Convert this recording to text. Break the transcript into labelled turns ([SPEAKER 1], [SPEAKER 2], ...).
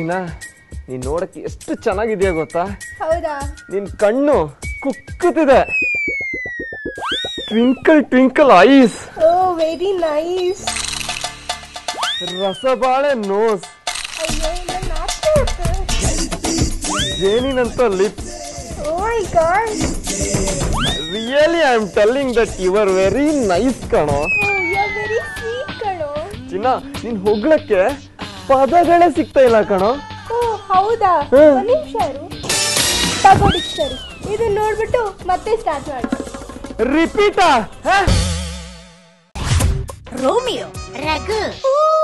[SPEAKER 1] ಚಿನ್ನ ನೀನ್ ನೋಡಕ್ಕೆ ಎಷ್ಟು ಚೆನ್ನಾಗಿದೆಯಾ ಗೊತ್ತಾ
[SPEAKER 2] ಹೌದಾ
[SPEAKER 1] ನಿನ್ ಕಣ್ಣು ಕುಕ್ಕುತ್ತಿದೆ twinkle twinkle eyes
[SPEAKER 2] oh very nice
[SPEAKER 1] ರಸಬಾಳೆ ನೋಸ್
[SPEAKER 2] ಅಯ್ಯೋ ನಂಗ್ ನಾಚ್ಕೆ ಆಗ್ತದೆ.
[SPEAKER 1] ಜೇನಿನಂತ lips
[SPEAKER 2] oh my god
[SPEAKER 1] really I am telling that you are very nice ಕಣೋ
[SPEAKER 2] oh you are very sweet ಕಣೋ
[SPEAKER 1] ಚಿನ್ನ ನೀನ್ ಹೊಗ್ಳಕ್ಕೆ ಪದಗಳೇ ಸಿಗ್ತಾ ಇಲ್ಲ ಕಣೋ
[SPEAKER 2] ಓ ಹೌದಾ
[SPEAKER 1] ಹ್ಮ್.
[SPEAKER 2] ಒಂದ್ ನಿಮಿಷ ಇರು ತಗೋ ಡಿಕ್ಷನರಿ ಇದನ್ನ ನೋಡ್ಬಿಟ್ಟು ಮತ್ತೆ ಸ್ಟಾರ್ಟ್ ಮಾಡಿ
[SPEAKER 1] ರಿಪೀಟಾ
[SPEAKER 3] ರೋಮಿಯೋ ರಘು
[SPEAKER 2] ಓ